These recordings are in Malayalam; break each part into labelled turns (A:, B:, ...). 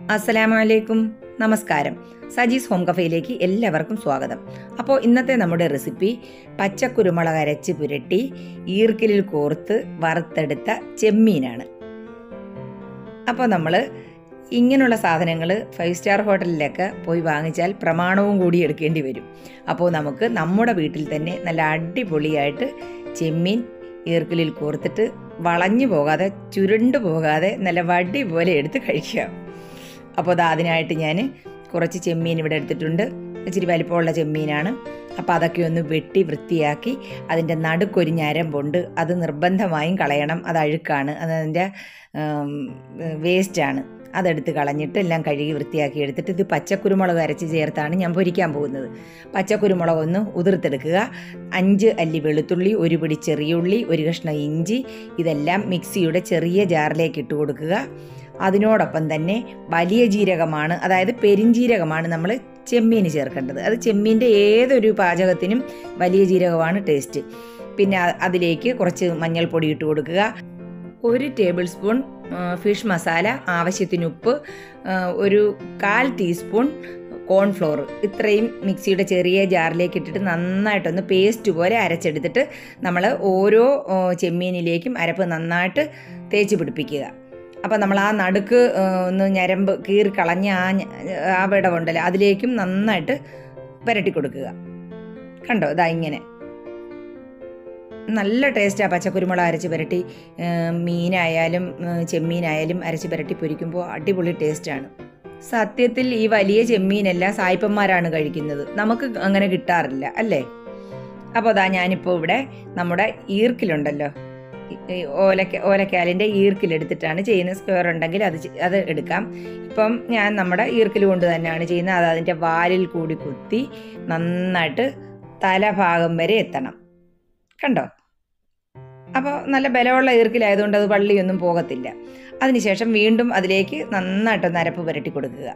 A: അസ്സലാമു അലൈക്കും നമസ്കാരം സജീസ് ഹോം കഫേയിലേക്ക് എല്ലാവർക്കും സ്വാഗതം അപ്പോൾ ഇന്നത്തെ നമ്മുടെ റെസിപ്പി പച്ചക്കുരുമുളക് അരച്ച് പുരട്ടി ഈർക്കിലിൽ കോർത്ത് വറുത്തെടുത്ത ചെമ്മീനാണ് അപ്പോൾ നമ്മൾ ഇങ്ങനെയുള്ള സാധനങ്ങൾ ഫൈവ് സ്റ്റാർ ഹോട്ടലിലൊക്കെ പോയി വാങ്ങിച്ചാൽ പ്രമാണവും കൂടി എടുക്കേണ്ടി വരും അപ്പോൾ നമുക്ക് നമ്മുടെ വീട്ടിൽ തന്നെ നല്ല അടിപൊളിയായിട്ട് ചെമ്മീൻ ഈർക്കിലിൽ കോർത്തിട്ട് വളഞ്ഞു പോകാതെ ചുരുണ്ടു പോകാതെ നല്ല വടി പോലെ എടുത്ത് കഴിക്കാം അപ്പോൾ അത് അതിനായിട്ട് ഞാൻ കുറച്ച് ചെമ്മീൻ ഇവിടെ എടുത്തിട്ടുണ്ട് ഇച്ചിരി വലിപ്പമുള്ള ചെമ്മീനാണ് അപ്പോൾ അതൊക്കെ ഒന്ന് വെട്ടി വൃത്തിയാക്കി അതിൻ്റെ നടുക്കൊരു ഞരമ്പുണ്ട് അത് നിർബന്ധമായും കളയണം അത് അഴുക്കാണ് അതതിൻ്റെ വേസ്റ്റാണ് അതെടുത്ത് കളഞ്ഞിട്ട് എല്ലാം കഴുകി വൃത്തിയാക്കി എടുത്തിട്ട് ഇത് പച്ചക്കുരുമുളക് അരച്ച് ചേർത്താണ് ഞാൻ പൊരിക്കാൻ പോകുന്നത് പച്ചക്കുരുമുളക് ഒന്ന് ഉതിർത്തെടുക്കുക അഞ്ച് അല്ലി വെളുത്തുള്ളി ഒരു പിടി ചെറിയുള്ളി ഒരു കഷ്ണം ഇഞ്ചി ഇതെല്ലാം മിക്സിയുടെ ചെറിയ ജാറിലേക്ക് ഇട്ട് കൊടുക്കുക അതിനോടൊപ്പം തന്നെ വലിയ ജീരകമാണ് അതായത് പെരിഞ്ജീരകമാണ് നമ്മൾ ചെമ്മീന് ചേർക്കേണ്ടത് അത് ചെമ്മീൻ്റെ ഏതൊരു പാചകത്തിനും വലിയ ജീരകമാണ് ടേസ്റ്റ് പിന്നെ അതിലേക്ക് കുറച്ച് മഞ്ഞൾപ്പൊടി ഇട്ട് കൊടുക്കുക ഒരു ടേബിൾ സ്പൂൺ ഫിഷ് മസാല ആവശ്യത്തിന് ഉപ്പ് ഒരു കാൽ ടീസ്പൂൺ കോൺഫ്ലോർ ഇത്രയും മിക്സിയുടെ ചെറിയ ജാറിലേക്ക് ഇട്ടിട്ട് നന്നായിട്ടൊന്ന് പേസ്റ്റ് പോലെ അരച്ചെടുത്തിട്ട് നമ്മൾ ഓരോ ചെമ്മീനിലേക്കും അരപ്പ് നന്നായിട്ട് തേച്ച് പിടിപ്പിക്കുക അപ്പോൾ നമ്മൾ ആ നടുക്ക് ഒന്ന് ഞരമ്പ് കീറി കളഞ്ഞ ആ ആ വിടവുണ്ടല്ലോ അതിലേക്കും നന്നായിട്ട് പുരട്ടി കൊടുക്കുക കണ്ടോ ഇതാ ഇങ്ങനെ നല്ല ടേസ്റ്റാണ് പച്ചക്കുരുമുളക് അരച്ച് പുരട്ടി മീനായാലും ചെമ്മീനായാലും അരച്ച് പുരട്ടി പൊരിക്കുമ്പോൾ അടിപൊളി ടേസ്റ്റാണ് സത്യത്തിൽ ഈ വലിയ ചെമ്മീനെല്ലാം സായിപ്പന്മാരാണ് കഴിക്കുന്നത് നമുക്ക് അങ്ങനെ കിട്ടാറില്ല അല്ലേ അപ്പോൾ അതാ ഞാനിപ്പോൾ ഇവിടെ നമ്മുടെ ഈർക്കിലുണ്ടല്ലോ ഓലക്ക ഓലക്കാലിൻ്റെ ഈർക്കിലെടുത്തിട്ടാണ് ചെയ്യുന്നത് സ്ക്വയർ ഉണ്ടെങ്കിൽ അത് അത് എടുക്കാം ഇപ്പം ഞാൻ നമ്മുടെ ഈർക്കിൽ കൊണ്ട് തന്നെയാണ് ചെയ്യുന്നത് അത് അതിൻ്റെ വാലിൽ കൂടി കുത്തി നന്നായിട്ട് തലഭാഗം വരെ എത്തണം കണ്ടോ അപ്പോൾ നല്ല ബലമുള്ള ഈർക്കിലായതുകൊണ്ട് അത് വള്ളിയൊന്നും പോകത്തില്ല അതിനുശേഷം വീണ്ടും അതിലേക്ക് നന്നായിട്ടൊന്ന് അരപ്പ് പുരട്ടി കൊടുക്കുക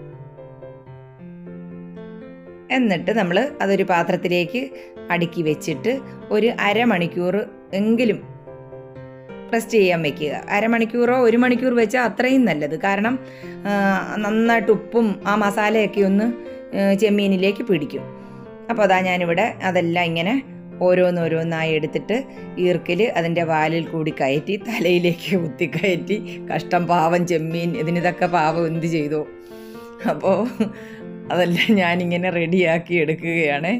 A: എന്നിട്ട് നമ്മൾ അതൊരു പാത്രത്തിലേക്ക് അടുക്കി വെച്ചിട്ട് ഒരു അരമണിക്കൂർ എങ്കിലും റെസ്റ്റ് ചെയ്യാൻ വെക്കുക അരമണിക്കൂറോ ഒരു മണിക്കൂർ വെച്ചാൽ അത്രയും നല്ലത് കാരണം നന്നായിട്ട് ഉപ്പും ആ മസാലയൊക്കെ ഒന്ന് ചെമ്മീനിലേക്ക് പിടിക്കും അപ്പോൾ അതാ ഞാനിവിടെ അതെല്ലാം ഇങ്ങനെ ഓരോന്നോരോന്നായി എടുത്തിട്ട് ഈർക്കിൽ അതിൻ്റെ വാലിൽ കൂടി കയറ്റി തലയിലേക്ക് കുത്തി കയറ്റി കഷ്ടം പാവം ചെമ്മീൻ ഇതിനിതൊക്കെ പാവം എന്ത് ചെയ്തോ അപ്പോൾ അതെല്ലാം ഞാനിങ്ങനെ റെഡിയാക്കി എടുക്കുകയാണ്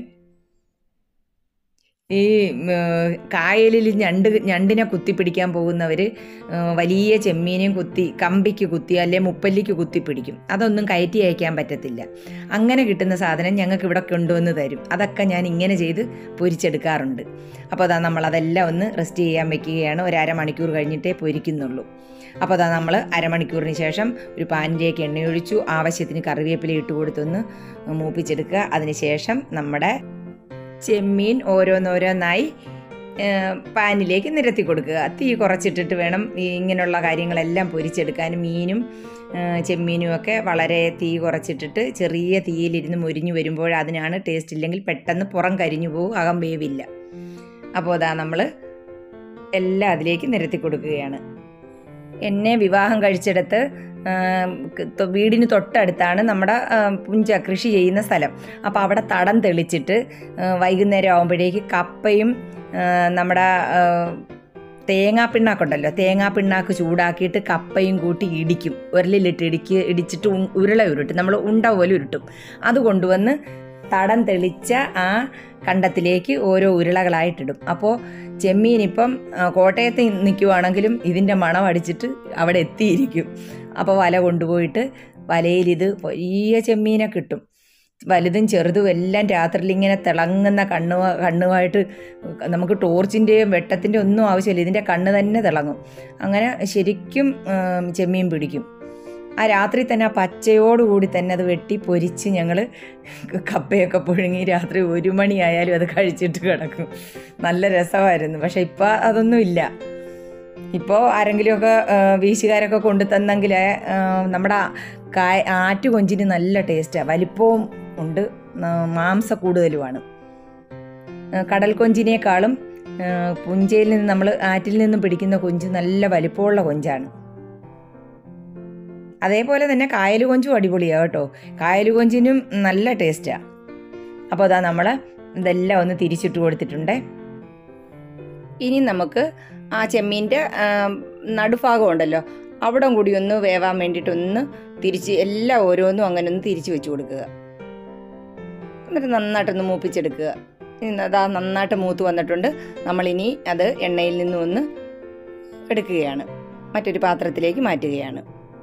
A: ഈ കായലിൽ ഞണ്ട് ഞണ്ടിനെ കുത്തിപ്പിടിക്കാൻ പോകുന്നവർ വലിയ ചെമ്മീനെയും കുത്തി കമ്പിക്ക് കുത്തി അല്ലെ മുപ്പല്ലിക്ക് കുത്തി പിടിക്കും അതൊന്നും കയറ്റി അയക്കാൻ പറ്റത്തില്ല അങ്ങനെ കിട്ടുന്ന സാധനം ഞങ്ങൾക്ക് ഇവിടെ കൊണ്ടുവന്ന് തരും അതൊക്കെ ഞാൻ ഇങ്ങനെ ചെയ്ത് പൊരിച്ചെടുക്കാറുണ്ട് അപ്പോൾ അതാ നമ്മൾ അതെല്ലാം ഒന്ന് റെസ്റ്റ് ചെയ്യാൻ വെക്കുകയാണ് ഒരു അരമണിക്കൂർ കഴിഞ്ഞിട്ടേ പൊരിക്കുന്നുള്ളൂ അപ്പോൾ അതാ നമ്മൾ അരമണിക്കൂറിന് ശേഷം ഒരു പാനിലേക്ക് എണ്ണയൊഴിച്ചു ആവശ്യത്തിന് കറിവേപ്പില ഇട്ട് കൊടുത്തൊന്ന് മൂപ്പിച്ചെടുക്കുക അതിനുശേഷം നമ്മുടെ ചെമ്മീൻ ഓരോന്നോരോന്നായി പാനിലേക്ക് നിരത്തി കൊടുക്കുക തീ കുറച്ചിട്ടിട്ട് വേണം ഈ ഇങ്ങനെയുള്ള കാര്യങ്ങളെല്ലാം പൊരിച്ചെടുക്കാനും മീനും ചെമ്മീനും ഒക്കെ വളരെ തീ കുറച്ചിട്ടിട്ട് ചെറിയ തീയിലിരുന്ന് മുരിഞ്ഞു വരുമ്പോൾ അതിനാണ് ടേസ്റ്റ് ഇല്ലെങ്കിൽ പെട്ടെന്ന് പുറം കരിഞ്ഞു പോകും അകം വേവില്ല അപ്പോൾ അതാ നമ്മൾ എല്ലാം അതിലേക്ക് നിരത്തി കൊടുക്കുകയാണ് എന്നെ വിവാഹം കഴിച്ചെടുത്ത് വീടിന് തൊട്ടടുത്താണ് നമ്മുടെ പുഞ്ച കൃഷി ചെയ്യുന്ന സ്ഥലം അപ്പോൾ അവിടെ തടം തെളിച്ചിട്ട് വൈകുന്നേരം ആകുമ്പോഴേക്ക് കപ്പയും നമ്മുടെ തേങ്ങാപ്പിണ്ണാക്കുണ്ടല്ലോ തേങ്ങാപ്പിണ്ണാക്ക് ചൂടാക്കിയിട്ട് കപ്പയും കൂട്ടി ഇടിക്കും ഉരലിലിട്ട് ഇടിക്ക് ഇടിച്ചിട്ട് ഉരുള ഉരുട്ടും നമ്മൾ ഉണ്ട പോലെ ഉരുട്ടും അത് കൊണ്ടുവന്ന് തടം തെളിച്ച ആ കണ്ടത്തിലേക്ക് ഓരോ ഉരുളകളായിട്ടിടും അപ്പോൾ ചെമ്മീൻ ഇപ്പം കോട്ടയത്ത് നിൽക്കുവാണെങ്കിലും ഇതിൻ്റെ മണം അടിച്ചിട്ട് അവിടെ എത്തിയിരിക്കും അപ്പോൾ വല കൊണ്ടുപോയിട്ട് വലയിൽ ഇത് വലിയ ചെമ്മീനെ കിട്ടും വലുതും ചെറുതും എല്ലാം രാത്രിയിൽ ഇങ്ങനെ തിളങ്ങുന്ന കണ്ണു കണ്ണുമായിട്ട് നമുക്ക് ടോർച്ചിൻ്റെയും വെട്ടത്തിൻ്റെ ഒന്നും ആവശ്യമില്ല ഇതിൻ്റെ കണ്ണ് തന്നെ തിളങ്ങും അങ്ങനെ ശരിക്കും ചെമ്മീൻ പിടിക്കും ആ രാത്രി തന്നെ ആ പച്ചയോടുകൂടി തന്നെ അത് വെട്ടി പൊരിച്ച് ഞങ്ങൾ കപ്പയൊക്കെ പുഴുങ്ങി രാത്രി ഒരു മണിയായാലും അത് കഴിച്ചിട്ട് കിടക്കും നല്ല രസമായിരുന്നു പക്ഷെ ഇപ്പോൾ അതൊന്നും ഇല്ല ഇപ്പോൾ ആരെങ്കിലുമൊക്കെ വീശുകാരൊക്കെ കൊണ്ടു തന്നെങ്കിൽ നമ്മുടെ കായ ആറ്റുകൊഞ്ചിന് നല്ല ടേസ്റ്റാണ് വലിപ്പവും ഉണ്ട് മാംസ കൂടുതലുമാണ് കടൽ കൊഞ്ചിനേക്കാളും പുഞ്ചയിൽ നിന്ന് നമ്മൾ ആറ്റിൽ നിന്നും പിടിക്കുന്ന കൊഞ്ച് നല്ല വലിപ്പമുള്ള കൊഞ്ചാണ് അതേപോലെ തന്നെ കായൽ കൊഞ്ചും അടിപൊളിയാണ് കേട്ടോ കായൽ കൊഞ്ചിനും നല്ല ടേസ്റ്റാണ് അപ്പോൾ അതാ നമ്മൾ ഇതെല്ലാം ഒന്ന് തിരിച്ചിട്ട് കൊടുത്തിട്ടുണ്ട് ഇനി നമുക്ക് ആ ചെമ്മീൻ്റെ നടുഭാഗം ഉണ്ടല്ലോ അവിടെ കൂടി ഒന്ന് വേവാൻ വേണ്ടിയിട്ട് ഒന്ന് തിരിച്ച് എല്ലാം ഓരോന്നും അങ്ങനെ ഒന്ന് തിരിച്ച് വെച്ച് കൊടുക്കുക എന്നിട്ട് നന്നായിട്ടൊന്ന് മൂപ്പിച്ചെടുക്കുക ഇനി അതാ നന്നായിട്ട് മൂത്ത് വന്നിട്ടുണ്ട് നമ്മളിനി അത് എണ്ണയിൽ നിന്നും ഒന്ന് എടുക്കുകയാണ് മറ്റൊരു പാത്രത്തിലേക്ക് മാറ്റുകയാണ്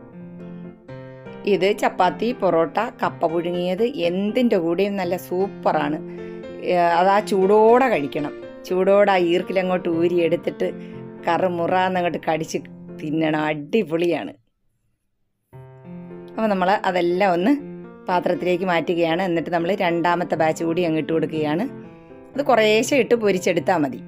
A: ഇത് ചപ്പാത്തി പൊറോട്ട കപ്പ പുഴുങ്ങിയത് എന്തിൻ്റെ കൂടെയും നല്ല സൂപ്പറാണ് ഏഹ് അത് ആ ചൂടോടെ കഴിക്കണം ചൂടോടെ ആ ഈർക്കിലങ്ങോട്ട് ഊരി എടുത്തിട്ട് കറുമുറാന്നങ്ങോട്ട് കടിച്ച് തിന്നണം അടിപൊളിയാണ് അപ്പോൾ നമ്മൾ അതെല്ലാം ഒന്ന് പാത്രത്തിലേക്ക് മാറ്റുകയാണ് എന്നിട്ട് നമ്മൾ രണ്ടാമത്തെ ബാച്ച് കൂടി അങ്ങ് ഇട്ട് കൊടുക്കുകയാണ് അത് കുറേശ്ശെ ഇട്ട് പൊരിച്ചെടുത്താൽ മതി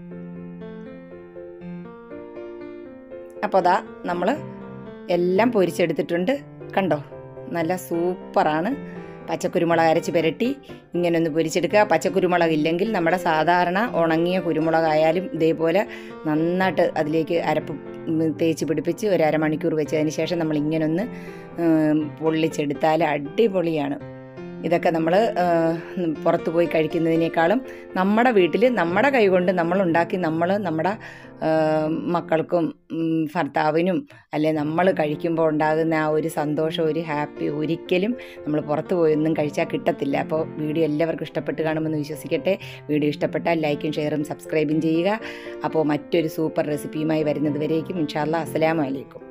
A: അപ്പോൾ അതാ നമ്മൾ എല്ലാം പൊരിച്ചെടുത്തിട്ടുണ്ട് കണ്ടോ നല്ല സൂപ്പറാണ് പച്ചക്കുരുമുളക് അരച്ച് പുരട്ടി ഇങ്ങനെ ഒന്ന് പൊരിച്ചെടുക്കുക പച്ചക്കുരുമുളക് ഇല്ലെങ്കിൽ നമ്മുടെ സാധാരണ ഉണങ്ങിയ കുരുമുളകായാലും ഇതേപോലെ നന്നായിട്ട് അതിലേക്ക് അരപ്പ് ഉം തേച്ച് പിടിപ്പിച്ച് ഒരു അരമണിക്കൂർ വെച്ചതിന് ശേഷം നമ്മൾ ഇങ്ങനെ ഒന്ന് ഉം, പൊള്ളിച്ചെടുത്താൽ അടിപൊളിയാണ് ഇതൊക്കെ നമ്മൾ പുറത്ത് പോയി കഴിക്കുന്നതിനേക്കാളും നമ്മുടെ വീട്ടിൽ നമ്മുടെ കൈകൊണ്ട് നമ്മൾ ഉണ്ടാക്കി നമ്മൾ നമ്മുടെ ആ, മക്കൾക്കും ഉം, ഭർത്താവിനും അല്ലെ നമ്മൾ കഴിക്കുമ്പോൾ ഉണ്ടാകുന്ന ആ ഒരു സന്തോഷം ഒരു ഹാപ്പി ഒരിക്കലും നമ്മൾ പുറത്ത് പോയൊന്നും കഴിച്ചാൽ കിട്ടത്തില്ല അപ്പോൾ വീഡിയോ എല്ലാവർക്കും ഇഷ്ടപ്പെട്ട് കാണുമെന്ന് വിശ്വസിക്കട്ടെ വീഡിയോ ഇഷ്ടപ്പെട്ടാൽ ലൈക്കും ഷെയറും സബ്സ്ക്രൈബും ചെയ്യുക അപ്പോൾ മറ്റൊരു സൂപ്പർ റെസിപ്പിയുമായി വരുന്നത് വരേക്കും ഇൻഷാല്ല അസ്സലാമു അലൈക്കും